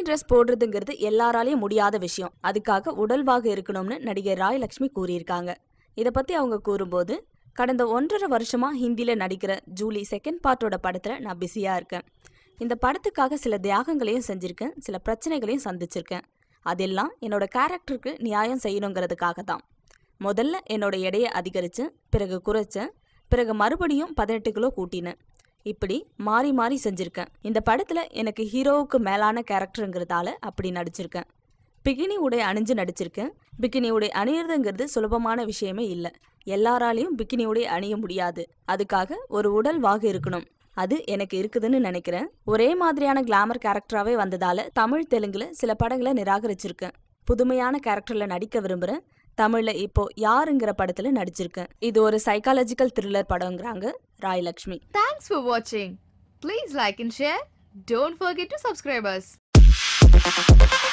Dress போடுறதுங்கிறது எல்லாராலையும் முடியாத விஷயம் அதுக்காக உடல்வாக இருக்கணும்னு நடிகை ராயலட்சுமி கூறியிருக்காங்க இதை பத்தி அவங்க கூறும்போது கடந்த ஒன்றரை வருஷமா ஹிந்தியில நடிக்கிற ஜூலி செகண்ட் பார்ட்டோட படத்துல நான் பிஸியா இருக்கேன் இந்த படத்துக்காக சில தியாகங்களையும் செஞ்சிருக்கேன் சில பிரச்சனைகளையும் சந்திச்சிருக்கேன் அதெல்லாம் என்னோட கேரக்டருக்கு நியாயம் செய்யணுங்கிறதுக்காக தான் முதல்ல என்னோட எடையை அதிகரிச்சேன் பிறகு குறைச்சேன் பிறகு மறுபடியும் பதினெட்டு கிலோ கூட்டினேன் இப்படி மாறி மாறி செஞ்சிருக்கேன் இந்த படத்துல எனக்கு ஹீரோவுக்கு மேலான கேரக்டருங்கிறதால அப்படி நடிச்சிருக்கேன் பிகினி உடை அணிஞ்சு நடிச்சிருக்கேன் பிகினி உடை அணியறதுங்கிறது சுலபமான விஷயமே இல்லை எல்லாராலையும் பிகினி உடை அணிய முடியாது அதுக்காக ஒரு உடல் வாகு இருக்கணும் அது எனக்கு இருக்குதுன்னு நினைக்கிறேன் ஒரே மாதிரியான கிளாமர் கேரக்டராகவே வந்ததால தமிழ் தெலுங்குல சில படங்களை நிராகரிச்சிருக்கேன் புதுமையான கேரக்டர்ல நடிக்க விரும்புறேன் தமிழ்ல இப்போ யாருங்கிற படத்துல நடிச்சிருக்கேன் இது ஒரு சைக்காலஜிக்கல் த்ரில்லர் படங்கிறாங்க Rayalakshmi Thanks for watching. Please like and share. Don't forget to subscribe us.